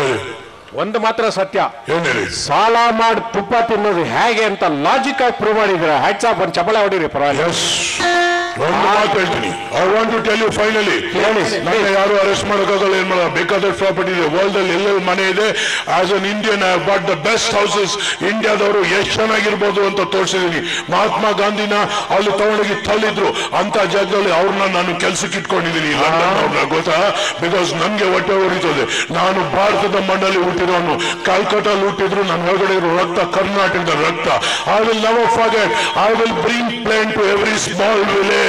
ಒಂದು ಮಾತ್ರ ಸತ್ಯ ಏನ್ ಹೇಳಿ ಸಾಲ ಮಾಡಿ ತುಪ್ಪ ತಿನ್ನೋದು ಹೇಗೆ ಅಂತ ಲಾಜಿಕ್ ಆಗಿ ಪ್ರೂವ್ ಮಾಡಿದ್ರ ಹ್ಯಾಟ್ಸ್ ಆಫ್ ಒಂದು ಚಪಲ ಹೊಡಿರಿ ಪರವಾಗಿಲ್ಲ ಎಸ್ ಒಂದು ಮಾತು ಹೇಳ್ತೀನಿ I want to tell you finally ಹೇಳಿ. ನನ್ನ ಯಾರು ಅರೆಸ್ಟ್ ಮಾಡೋಕ್ಕಾಗಲ್ಲ ಏನ್ ಮಾಡಲ್ಲ ಬೇಕಾದಷ್ಟು ಪ್ರಾಪರ್ಟಿ ಇದೆ ವರ್ಲ್ಡ್ ಅಲ್ಲಿ ಎಲ್ಲೆಲ್ಲಿ ಮನೆ ಇದೆ as an Indian I bought the best houses ಇಂಡಿಯಾದವರು ಎಷ್ಟು ಚೆನ್ನಾಗಿರ್ಬೋದು ಅಂತ ತೋರಿಸಿದೀನಿ ಮಹಾತ್ಮ ಗಾಂಧಿನ ಅಲ್ಲಿ ತಗೊಂಡೋಗಿ ತಳ್ಳಿದ್ರು ಅಂತ ಜಾಗದಲ್ಲಿ ಅವ್ರನ್ನ ನಾನು ಕೆಲ್ಸಕ್ಕೆ ಇಟ್ಕೊಂಡಿದ್ದೀನಿ ಲಂಡನ್ ಅವ್ರನ್ನ ಗೊತ್ತಾ ಬಿಕಾಸ್ ನನ್ಗೆ ಹೊಟ್ಟೆ ಉರಿತದೆ ನಾನು ಭಾರತದ ಮಣ್ಣಲ್ಲಿ ಹುಟ್ಟಿರೋನು ಕಲ್ಕಟ್ಟಲ್ಲಿ ಹುಟ್ಟಿದ್ರು ನನ್ನ ಒಳಗಡೆ ಇರೋ ರಕ್ತ ಕರ್ನಾಟಕದ ರಕ್ತ I will never forget I will bring plane to every small village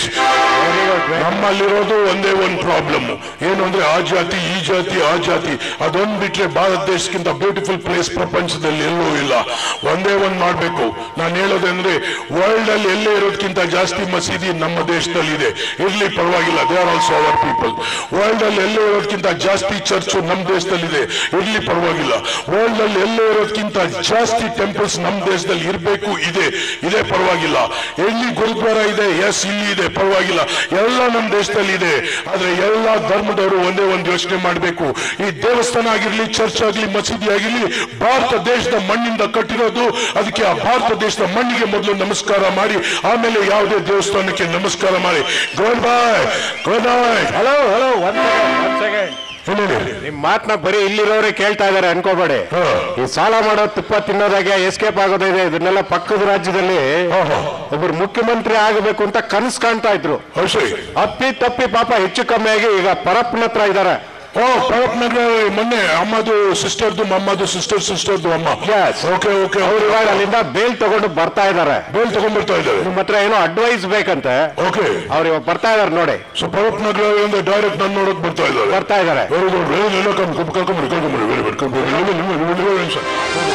ನಮ್ಮಲ್ಲಿರೋದು ಒಂದೇ ಒಂದು ಪ್ರಾಬ್ಲಮ್ ಏನು ಅಂದ್ರೆ ಆ ಜಾತಿ ಈ ಜಾತಿ ಆ ಜಾತಿ ಅದೊಂದು ಬಿಟ್ರೆ ಭಾರತ ದೇಶಕ್ಕಿಂತ ಬ್ಯೂಟಿಫುಲ್ ಪ್ಲೇಸ್ ಪ್ರಪಂಚದಲ್ಲಿ ಎಲ್ಲೂ ಇಲ್ಲ ಒಂದೇ ಒಂದು ಮಾಡ್ಬೇಕು ನಾನು ಹೇಳೋದಂದ್ರೆ ವರ್ಲ್ಡ್ ಅಲ್ಲಿ ಎಲ್ಲೇ ಇರೋದಕ್ಕಿಂತ ಜಾಸ್ತಿ ಮಸೀದಿ ನಮ್ಮ ದೇಶದಲ್ಲಿ ಇದೆ ಇರ್ಲಿ ಪರವಾಗಿಲ್ಲ they are also our people world ಅಲ್ಲಿ ಎಲ್ಲೇ ಇರೋದಕ್ಕಿಂತ ಜಾಸ್ತಿ ಚರ್ಚ್ ನಮ್ಮ ದೇಶದಲ್ಲಿದೆ ಇರ್ಲಿ ಪರವಾಗಿಲ್ಲ ವರ್ಲ್ಡ್ ಅಲ್ಲಿ ಎಲ್ಲೇ ಇರೋದಕ್ಕಿಂತ ಜಾಸ್ತಿ ಟೆಂಪಲ್ಸ್ ನಮ್ಮ ದೇಶದಲ್ಲಿ ಇರಬೇಕು ಇದೆ ಇದೆ ಪರವಾಗಿಲ್ಲ ಎಲ್ಲಿ ಗುರುದ್ವಾರ ಇದೆ ಎಸ್ ಇಲ್ಲಿ ಇದೆ ಪರವಾಗಿಲ್ಲ ಎಲ್ಲ ನಮ್ಮ ದೇಶದಲ್ಲಿ ಇದೆ ಆದ್ರೆ ಎಲ್ಲ ಧರ್ಮದವರು ಒಂದೇ ಒಂದು ಯೋಚನೆ ಮಾಡಬೇಕು ಈ ದೇವಸ್ಥಾನ ಆಗಿರ್ಲಿ ಚರ್ಚ್ ಆಗ್ಲಿ ಮಸೀದಿ ಆಗಿರ್ಲಿ ಭಾರತ ದೇಶದ ಮಣ್ಣಿಂದ ಕಟ್ಟಿರೋದು ಅದಕ್ಕೆ ಆ ಭಾರತ ದೇಶದ ಮಣ್ಣಿಗೆ ಮೊದಲು ನಮಸ್ಕಾರ ಮಾಡಿ ಆಮೇಲೆ ಯಾವುದೇ ದೇವಸ್ಥಾನಕ್ಕೆ ನಮಸ್ಕಾರ ಮಾಡಿ good bye good night hello hello ಒಂದ್ ಸೆಕೆಂಡ್ ಹೇಳಿ ನಿಮ್ ಮಾತನ್ನ ಬರೀ ಇಲ್ಲಿರೋರೇ ಕೇಳ್ತಾ ಇದಾರೆ ಅನ್ಕೋಬೇಡಿ ಹಾ. ಈ ಸಾಲ ಮಾಡೋ ತುಪ್ಪ ತಿನ್ನೋದಾಗೆ ಎಸ್ಕೇಪ್ ಆಗೋದಿದೆ ಇದನ್ನೆಲ್ಲ ಪಕ್ಕದ ರಾಜ್ಯದಲ್ಲಿ ಹಾ, ಹಾ. ಒಬ್ರು ಮುಖ್ಯಮಂತ್ರಿ ಆಗಬೇಕು ಅಂತ ಕನಸು ಕಾಣ್ತಾ ಇದ್ರು ಅಷ್ಟೇ ಅಪ್ಪಿ ತಪ್ಪಿ ಪಾಪ ಹೆಚ್ಚು ಕಮ್ಮಿ ಆಗಿ ಈಗ ಪರಪ್ಪನ ಹತ್ರ ಇದಾರೆ ಓ ಪರಪ್ನಗರ ಮೊನ್ನೆ ಅಮ್ಮದು ಸಿಸ್ಟರ್ದು ಮಮ್ಮದು ಸಿಸ್ಟರ್ ಸಿಸ್ಟರ್ದು ಅಮ್ಮ Yes. ಓಕೆ ಓಕೆ ಅವ್ರು ಅವ್ರು ಇವಾಗ ಅಲ್ಲಿಂದ ಬೇಲ್ ತಗೊಂಡು ಬರ್ತಾ ಇದಾರೆ ಬೇಲ್ ತಗೊಂಡ್ಬರ್ತಾ ಇದ್ದಾರೆ ನಿಮ್ ಹತ್ರ ಏನೋ ಅಡ್ವೈಸ್ ಬೇಕಂತೆ ಓಕೆ ಅವ್ರು ಇವಾಗ ಬರ್ತಾ ಇದಾರೆ ನೋಡಿ ಸೊ ಪರಪ್ನಗರದಿಂದ ಡೈರೆಕ್ಟ್ ನಾನು ನೋಡಕ್ ಬರ್ತಾ ಇದ್ದಾರೆ ಬರ್ತಾ ಇದಾರೆ ವೆರಿ ಗುಡ್ ವೆರಿ ಎಲ್ಲ ಕರ್ಕೊಂಬರಿ ಕರ್ಕೊಂಬರಿ ವೆರಿ ಗುಡ್ ಕರ್ಕೊಂಬರಿ ಸರ್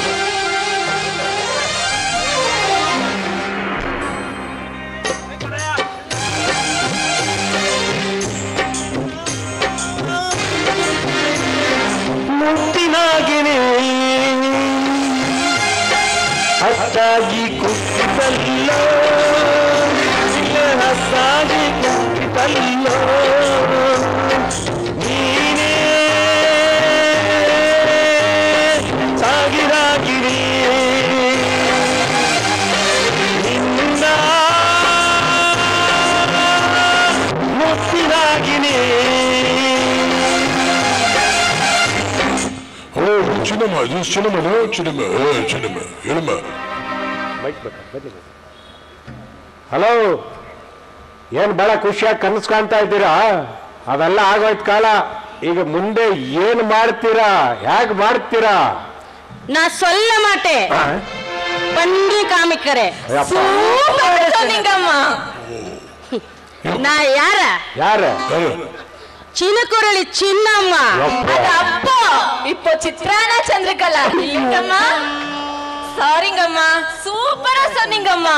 ಮುತ್ತಿನಾಗಿನೇ ಹತ್ತಾಗಿ ಕುಟ್ಟಿತಲ್ಲೋ ಇಲ್ಲ ಹತ್ತಾಗಿ ಕುಟ್ಟಿತಲ್ಲೋ ನೀನೇ ಸಾಗಿರಾಗಿರಿ ನಿನ್ನ ಮುತ್ತಿನಾಗಿನೇ ಓ ಚಿನ್ನಮ್ಮ ಇದು ಚಿನ್ನಮ್ಮನ ಚಿನ್ನಮ್ಮ ಏ ಚಿನ್ನಮ್ಮ ಹೇಳಮ್ಮ ಹಲೋ ಏನ್ ಬಹಳ ಖುಷಿಯಾಗಿ ಕನಸು ಕಾಣ್ತಾ ಇದ್ದೀರಾ ಅವೆಲ್ಲ ಆಗೋಯ್ತು ಕಾಲ ಈಗ ಮುಂದೆ ಏನ್ ಮಾಡ್ತೀರಾ ಹೇಗ್ ಮಾಡ್ತೀರಾ நான் சொல்ல மாட்டேன் பண்ணி காமிக்கிறேன் ಅಯ್ಯಪ್ಪ. சூப்பர் சொன்னீங்கம்மா நான் யார ಯಾರ ಯಾರು சின்னக்குரளி சின்னம்மா ಯಪ್ಪ. அது அப்போ இப்போ சித்ரானா சந்திரகலா இல்லைங்கம்மா சாரிங்கம்மா சூப்பரா சொன்னீங்கம்மா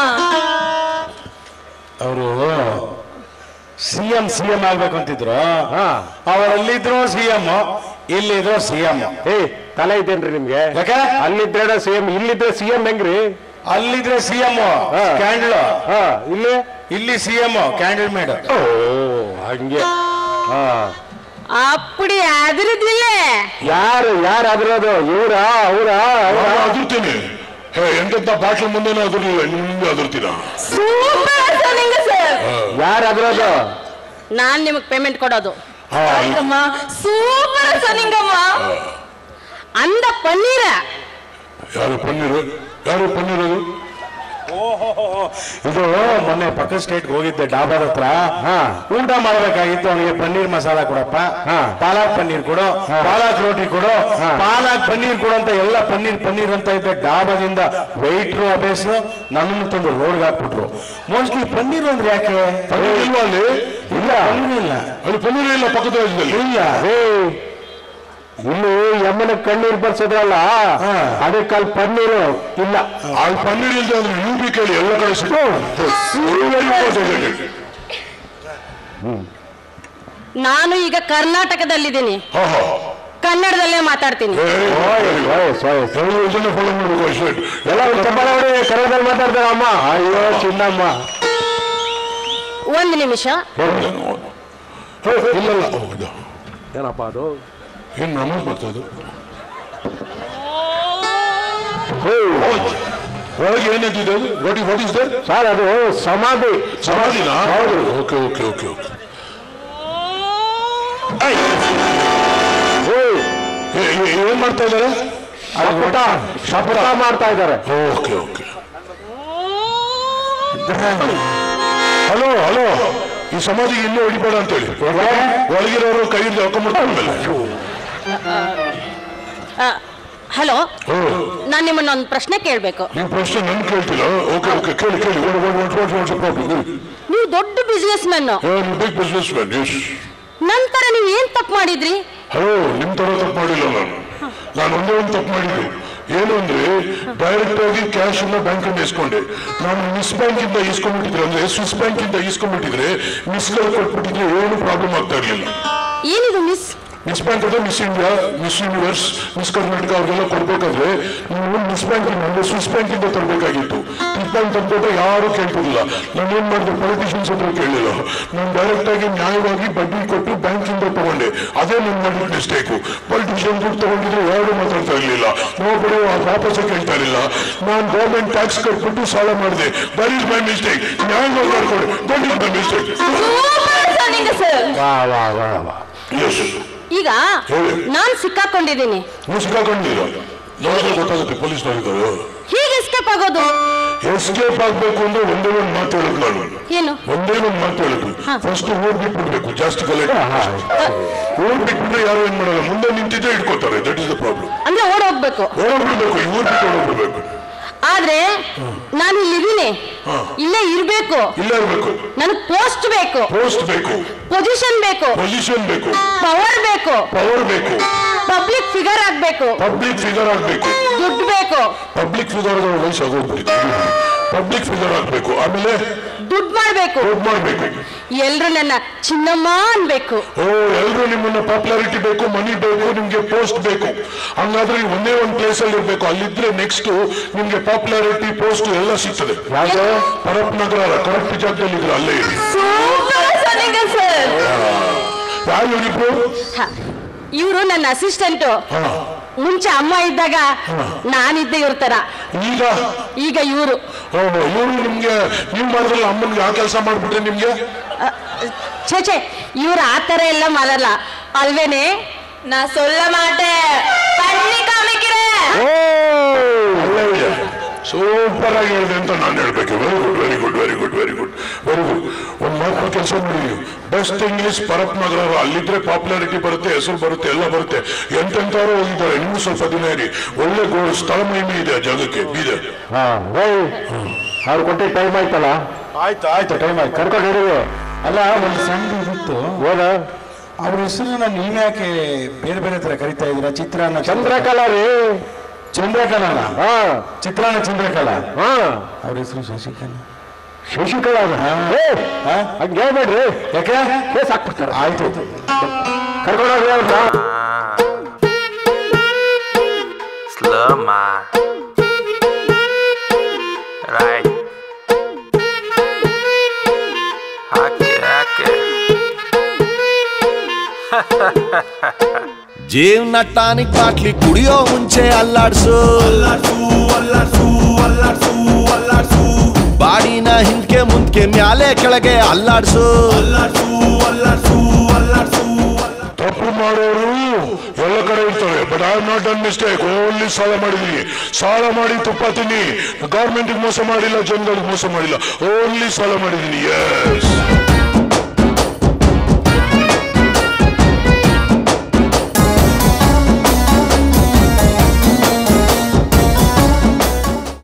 ಅವರು ಸಿ ಎಂ ಸಿ ಎಂ ಆಗ್ಬೇಕು ಅಂತಿದ್ರು ಹಾ ಅವರಲ್ಲಿದ್ರು ಸಿ ಎಂ ಇಲ್ಲಿದ್ರು ಸಿ ಎಂ ಏ ತಲೆ ಇದೇನ್ರಿ ನಿಮ್ಗೆ ಯಾಕೆ? ಅಲ್ಲಿದ್ರೆ ಸಿ ಎಂ ಇಲ್ಲಿದ್ರೆ ಸಿ ಎಂ ಹೆಂಗ್ರಿ ಅಲ್ಲಿದ್ರೆ ಸಿ ಎಂ ಹಾ. ಕ್ಯಾಂಡಲ್ ಹಾ ಇಲ್ಲಿ ಇಲ್ಲಿ ಸಿ ಎಂ ಕ್ಯಾಂಡಲ್ ಮೇಡ್ ಓ ಹಂಗೆ ಹಾ அப்படி அதிருதில்ல ಯಾರು ಯಾರು ಅದ್ರದು ಇವ್ರ ಅವ್ರ ನಾನು ಅದರ್ತೀನಿ ಹೇ ಎಂತೆಂತ ಬಾಟ್ಲ ಮುಂದೆನೂ ಅದರ್ಲಿಲ್ಲ ನಿಮ್ಗೆ ಅದರ್ತೀನ சூப்பரா சொன்னீங்க சார் ಯಾರು ಅದ್ರದು நான் ನಿಮಗೆ ಪೇಮೆಂಟ್ ಕೊಡೋದು ಹಾ சரிங்கம்மா சூப்பரா சொன்னீங்கம்மா அந்த பன்னீர ಯಾರು ಪನ್ನೀರು ಯಾರು ಪನ್ನೀರ್ ಅದು ಇದು ಮೊನ್ನೆ ಪಕ್ಕ ಸ್ಟೇಟ್ ಹೋಗಿದ್ದೆ ಡಾಬಾದ ಹತ್ರ ಹಾ. ಊಟ ಮಾಡ್ಬೇಕಾಗಿತ್ತು ಅವನಿಗೆ ಪನ್ನೀರ್ ಮಸಾಲ ಕೊಡಪ್ಪ ಹಾ. ಪಾಲಕ್ ಪನ್ನೀರ್ ಕೊಡು ಪಾಲಕ್ ರೋಟಿ ಕೊಡು ಹಾ. ಪಾಲಕ್ ಪನ್ನೀರ್ ಕೊಡು ಅಂತ ಎಲ್ಲ ಪನ್ನೀರ್ ಪನ್ನೀರ್ ಅಂತ ಇದ್ದೆ ಡಾಬಾದಿಂದ ವೈಟ್ರು ಅಬೇಸ್ ನನ್ನನ್ನು ತಂದು ರೋಡ್ಗೆ ಹಾಕ್ಬಿಟ್ರು ಮೋಸ್ಟ್ಲಿ ಪನ್ನೀರ್ ಅಂದ್ರೆ ಯಾಕೆ ಪನ್ನೀರ್ ಇಲ್ವಾ ಅಲ್ಲಿ ಇಲ್ಲ ಪನ್ನೀರ್ ಇಲ್ಲ ಅಲ್ಲಿ ಪನ್ನೀರ್ ಇಲ್ಲ ಪಕ್ಕದ ರಾಜ್ಯದಲ್ಲಿ ಇಲ್ಲ ಏ ಇಲ್ಲಿ ಯಮ್ಮನ ಕಣ್ಣೀರ್ ಬರ್ಸೋದ್ರಲ್ಲ ಹಾ. ಅದಕ್ಕೆ ಅಲ್ಲಿ ಪನ್ನೀರು ಇಲ್ಲ ಅಲ್ಲಿ ಪನ್ನೀರ್ ಇಲ್ದೆ ಅಂದ್ರೆ ಯು ಬಿ ಕೇಳಿ ಎಲ್ಲ ಕಡೆ ಸಿಗ್ತದೆ ನಾನು ಈಗ ಕರ್ನಾಟಕದಲ್ಲಿದ್ದೀನಿ ಹಾ ಹಾ ಕನ್ನಡದಲ್ಲೇ ಮಾತಾಡ್ತೀನಿ ಓಯ್, ಓಯ್, ಓಯ್. ಇದನ್ನ ಫಾಲೋ ಮಾಡಬೇಕು ಅಷ್ಟೇ ಎಲ್ಲ ಒಂದು ಚಪ್ಪಾಳೆ ಹೊಡಿ ಕನ್ನಡದಲ್ಲಿ ಮಾತಾಡ್ತಾರ ಅಮ್ಮ ಅಯ್ಯೋ ಚಿನ್ನಮ್ಮ ಒಂದು ನಿಮಿಷ ಹೇ, ಇಲ್ಲಲ್ಲ ಓ, ಇದು. ಏನಪ್ಪ ಅದು ಏನ್ ನಮಾಜ್ ಮಾಡ್ತಾ ಇದು ಒಳಗೆ ಏನಂತಿದೆ ಅದು what what is there sir ಅದು ಸಮಾಧಿ ಸಮಾಧಿನ ಹೌದು. ಓಕೆ ಓಕೆ ಓಕೆ ಓಕೆ ಓಯ್, ಏನ್ ಮಾಡ್ತಾ ಇದ್ದಾರೆ ಶಪಥ ಶಪಥ ಮಾಡ್ತಾ ಇದ್ದಾರೆ ಓಕೆ ಓಕೆ ಹಲೋ ಹಲೋ ಈ ಸಮಾಧಿಗೆ ಇನ್ನೂ ಹೊಡಿಬೇಡ ಅಂತೇಳಿ ಒಳಗಿರೋರು ಕೈ ಹಾಕೊಂಡ್ಬಿಡ್ತಾರೆ ಹಲೋ ಓ ನಾನು ನಿಮ್ಮನ್ನೊಂದು ಪ್ರಶ್ನೆ ಕೇಳಬೇಕು ನೀವು ಪ್ರಶ್ನೆ ನನ್ ಕೇಳ್ತಿಲ್ಲ ಓಕೆ ಓಕೆ ಕೇಳಿ ಕೇಳಿ ಪ್ರಾಬ್ಲಮ್ ನೀವು ದೊಡ್ಡ businessman big businessman yes ನಂತರ ನೀವು ಏನ್ ತಪ್ಪು ಮಾಡಿದ್ರಿ ಹಲೋ ನಿಮ್ ತರ ತಪ್ಪು ಮಾಡಿಲ್ಲ ನಾನು ನಾನು ಒಂದೇ ಒಂದು ತಪ್ಪು ಮಾಡಿದ್ದು ಏನು ಅಂದ್ರೆ ಡೈರೆಕ್ಟ್ ಆಗಿ ಕ್ಯಾಶ್ ಎಲ್ಲ ಬ್ಯಾಂಕ್ ಇಂದ ಇಸ್ಕೊಂಡೆ ನಾನು ಮಿಸ್ ಬ್ಯಾಂಕ್ ಇಂದ ಇಸ್ಕೊಂಡ್ಬಿಟ್ಟಿದ್ರೆ ಅಂದ್ರೆ ಸ್ವಿಸ್ ಬ್ಯಾಂಕ್ ಇಂದ ಇಸ್ಕೊಂಡ್ಬಿಟ್ಟಿದ್ರೆ ಮಿಸ್ ಕೊಟ್ಬಿಟ್ಟಿದ್ರೆ ಏನು ಪ್ರಾಬ್ಲಮ್ ಆಗ್ತಾ ಇರ್ಲಿಲ್ಲ ಏನಿದು ಮಿಸ್ ಮಿಸ್ ಬ್ಯಾಂಕ್ ಅದೇ Miss India Miss Universe Miss Karnataka ಅವ್ರಿಗೆಲ್ಲ ಕೊಡ್ಬೇಕಾದ್ರೆ ನೀವು ಮಿಸ್ ಬ್ಯಾಂಕ್ ಅಂದ್ರೆ ಸ್ವಿಸ್ ಬ್ಯಾಂಕ್ ಇಂದ ತರಬೇಕಾಗಿತ್ತು ಸ್ವಿಸ್ ಬ್ಯಾಂಕ್ ತಂದ್ಬಿಟ್ಟು ಯಾರು ಕೇಳ್ತಿರ್ಲಿಲ್ಲ ನಾನು ಏನ್ ಮಾಡಿದೆ ಪೊಲಿಟಿಷಿಯನ್ಸ್ ಹತ್ರ ಕೇಳಲಿಲ್ಲ ನಾನು ಡೈರೆಕ್ಟ್ ಆಗಿ ನ್ಯಾಯವಾಗಿ ಬಡ್ಡಿ ಕೊಟ್ಟು ಬ್ಯಾಂಕ್ ಇಂದ ತಗೊಂಡೆ ಅದೇ ನಾನು ಮಾಡಿದ ಮಿಸ್ಟೇಕು ಪೊಲಿಟಿಷಿಯನ್ ದುಡ್ಡು ತಗೊಂಡಿದ್ರೆ ಯಾರು ಮಾತಾಡ್ತಾ ಇರ್ಲಿಲ್ಲ ನೋಡ್ಬಿಡು ವಾಪಸ್ ಕೇಳ್ತಾ ಇರಲಿಲ್ಲ ನಾನು ಗೌರ್ಮೆಂಟ್ ಟ್ಯಾಕ್ಸ್ ಕಟ್ಬಿಟ್ಟು ಸಾಲ ಮಾಡಿದೆ ದಟ್ ಇಸ್ ಮೈ ಮಿಸ್ಟೇಕ್ ನ್ಯಾಯವಾಗಿ ಮಾಡ್ಕೊಂಡೆ that is my mistake super சொன்னீங்க சார் ವಾ ವಾ ವಾ ವಾ ಎಸ್ ಈಗ ಹೇಳಿ. ನಾನ್ ಸಿಕ್ಕಾಕೊಂಡಿದ್ದೀನಿ ನೀವು ಸಿಕ್ಕಾಕೊಂಡಿಲ್ಲ ನೋಡಿದ್ರೆ ಗೊತ್ತಾಗುತ್ತೆ ಪೊಲೀಸ್ನವರಿದ್ದಾರೆ ಹೀಗೆ ಎಸ್ಕೇಪ್ ಆಗೋದು ಎಸ್ಕೇಪ್ ಆಗ್ಬೇಕು ಅಂದ್ರೆ ಒಂದೇ ಒಂದು ಮಾತು ಹೇಳುದು ನಾನು ಏನು ಒಂದೇ ಒಂದು ಮಾತು ಹೇಳುದು ಹಾ. ಫಸ್ಟ್ ಊರ್ ಬಿಟ್ಬಿಡ್ಬೇಕು ಜಾಸ್ತಿ ಗಲಾಟೆ ಊರ್ ಬಿಟ್ಬಿಟ್ರೆ ಯಾರು ಏನ್ ಮಾಡಲ್ಲ ಮುಂದೆ ನಿಂತಿದ್ದೆ ಇಟ್ಕೋತಾರೆ ದಟ್ ಇಸ್ ದ ಪ್ರಾಬ್ಲಮ್ ಅಂದ್ರೆ ಓಡ್ ಹೋಗ್ಬೇಕು ಓಡೋಗ್ಬಿಡ್ಬೇಕು ಈ ಊರ್ ಬಿಟ್ಟು ಓಡೋಗ್ಬಿಡ್ಬೇಕು ಆದ್ರೆ ನಾನು ಇಲ್ಲಿದ್ದೀನಿ ಹಾ. ಇಲ್ಲೇ ಇರ್ಬೇಕು ಇಲ್ಲ ಇರ್ಬೇಕು ನನಗ್ ಪೋಸ್ಟ್ ಬೇಕು ಪೋಸ್ಟ್ ಬೇಕು ಪೊಸಿಷನ್ ಬೇಕು ಪೊಸಿಷನ್ ಬೇಕು ಪವರ್ ಬೇಕು ಪವರ್ ಬೇಕು ಪಬ್ಲಿಕ್ ಫಿಗರ್ ಆಗ್ಬೇಕು ಪಬ್ಲಿಕ್ ಫಿಗರ್ ಆಗ್ಬೇಕು ದುಡ್ಡು ಬೇಕು ಪಬ್ಲಿಕ್ ಫಿಗರ್ ವಯಸ್ಸಾಗೋಗ್ಬಿಟ್ಟಿದೆ ಪಬ್ಲಿಕ್ ಫಿಗರ್ ಆಗ್ಬೇಕು ಆಮೇಲೆ ದುಡ್ಡು ಮಾಡ್ಬೇಕು ದುಡ್ಡು ಮಾಡ್ಬೇಕು ಎಲ್ರು ನನ್ನ ಚಿನ್ನಮ್ಮ ಅನ್ಬೇಕು ಓ ಎಲ್ರು ನಿಮ್ಮನ್ನ ಪಾಪ್ಯುಲಾರಿಟಿ ಬೇಕು ಮನಿ ಬೇಕು ನಿಮ್ಗೆ ಪೋಸ್ಟ್ ಬೇಕು ಹಂಗಾದ್ರೆ ನೀವು ಒಂದೇ ಒಂದು ಪ್ಲೇಸ್ ಅಲ್ಲಿ ಇರ್ಬೇಕು ಅಲ್ಲಿದ್ರೆ ನೆಕ್ಸ್ಟ್ ನಿಮ್ಗೆ ಪಾಪ್ಯುಲಾರಿಟಿ ಪೋಸ್ಟ್ ಎಲ್ಲ ಸಿಗ್ತದೆ ಯಾವ್ದು ಪರಪ್ ನಗರ ಅಲ್ಲ ಕರೆಕ್ಟ್ ಜಾಗದಲ್ಲಿ ಇದ್ರೆ ಅಲ್ಲೇ ಇರಿ ಯಾರು ಇವರಿಬ್ರು ಇವರು ನನ್ನ ಅಸಿಸ್ಟೆಂಟ್ ಹಾ ಮುಂಚೆ ಅಮ್ಮ ಇದ್ದಾಗ ನಾನಿದ್ದೆ ಇವ್ರ ತರ ಈಗ ಈಗ ಇವರು ಓಹೋ ಇವರು ನಿಮ್ಗೆ ನೀವು ಮಾಡಿದ್ರಲ್ಲ ಅಮ್ಮನ್ಗೆ ಆ ಕೆಲಸ ಮಾಡ್ಬಿಟ್ರೆ ನಿಮ್ಗೆ ಛೇ ಛೇ ಇವ್ರು ಆ ತರ ಎಲ್ಲ ಮಾಡಲ್ಲ ಅಲ್ವೇನೆ ನಾ ಸೊಲ್ಲ ಮಾಟೆ ಕಣ್ಣಿ ಕಾಮಿಕಿರೆ ಒಳ್ಳೆ ಇದೆ ಸೂಪರ್ ಆಗಿ ಹೇಳಿದೆ ಅಂತ ನಾನು ಹೇಳ್ಬೇಕು very good very good very good very good very good ಒಂದು ಮಾತ್ರ ಕೆಲಸ ಮಾಡಿ ಬೆಸ್ಟ್ ಇಂಗ್ಲಿಷ್ ಪರಪ್ ನಗರ ಅಲ್ಲಿದ್ರೆ ಪಾಪ್ಯುಲಾರಿಟಿ ಬರುತ್ತೆ ಹೆಸರು ಬರುತ್ತೆ ಎಲ್ಲ ಬರುತ್ತೆ ಎಂತೆಂಥವ್ರು ಹೋಗಿದ್ದಾರೆ ನೀವು ಸ್ವಲ್ಪ ದಿನ ಇರಿ ಒಳ್ಳೆ ಗೋ ಸ್ಥಳ ಮಹಿಮೆ ಇದೆ ಆ ಜಾಗಕ್ಕೆ ಇದೆ ಹಾ ಅವ್ರು ಕೊಟ್ಟಿದ್ದ ಟೈಮ್ ಆಯ್ತಲ್ಲ ಆಯ್ತು ಆಯ್ತು ಟೈಮ್ ಆಯ್ತು ಕರ್ಕೊಂಡು ಹಿಡಿದು ಅಲ್ಲ ಒಂದು ಸಣ್ಣ ಇದಿತ್ತು ಹೋದ ಅವ್ರ ಹೆಸರನ್ನ ನೀವು ಯಾಕೆ ಬೇರೆ ಬೇರೆ ತರ ಕರಿತಾ ಇದ್ದೀರಾ ಚಿತ್ರಾನ್ನ ಚಂದ್ರಕಲಾ ರೀ ಚಂದ್ರಕಲಾ ಹಾ ಚಿತ್ರಾನ್ನ ಚಂದ್ರಕಲಾ ಹಾ ಅವ್ರ ಹೆಸರು ಶಶಿಕಲಾ ಶಶಿಕಲಾ ಏ, ಹಾ? ಹಂಗೆ ಹೇಳ್ಬೇಡ್ರಿ ಯಾಕೆ ಕೇಸ್ ಹಾಕ್ಬಿಡ್ತಾರೆ ಆಯ್ತು ಕರ್ಕೊಂಡೋಗ್ರಿ ಅವ್ರನ್ನ Slow man. Right. ಹಾಕಿ ಹಾಕಿ ಜೀವನ ಟಾನಿಕ್ ಬಾಟ್ಲಿ ಕುಡಿಯೋ ಮುಂಚೆ ಅಲ್ಲಾಡ್ಸು ಬಾಡಿನ ಹಿಂದ್ಕೆ ಮುಂದ್ಕೆ ಮ್ಯಾಲೆ ಕೆಳಗೆ ಅಲ್ಲಾಡ್ಸು ತಪ್ಪು ಮಾಡೋರು ಎಲ್ಲ ಕಡೆ ಇರ್ತವೆ but I not done mistake only ಸಾಲ ಮಾಡಿದೀನಿ ಸಾಲ ಮಾಡಿ ತುಪ್ಪ ತಿನ್ನಿ ಗೌರ್ಮೆಂಟ್ ಮೋಸ ಮಾಡಿಲ್ಲ ಜನಗಳಿಗೆ ಮೋಸ ಮಾಡಿಲ್ಲ ಓನ್ಲಿ ಸಾಲ ಮಾಡಿದೀನಿ ಎಸ್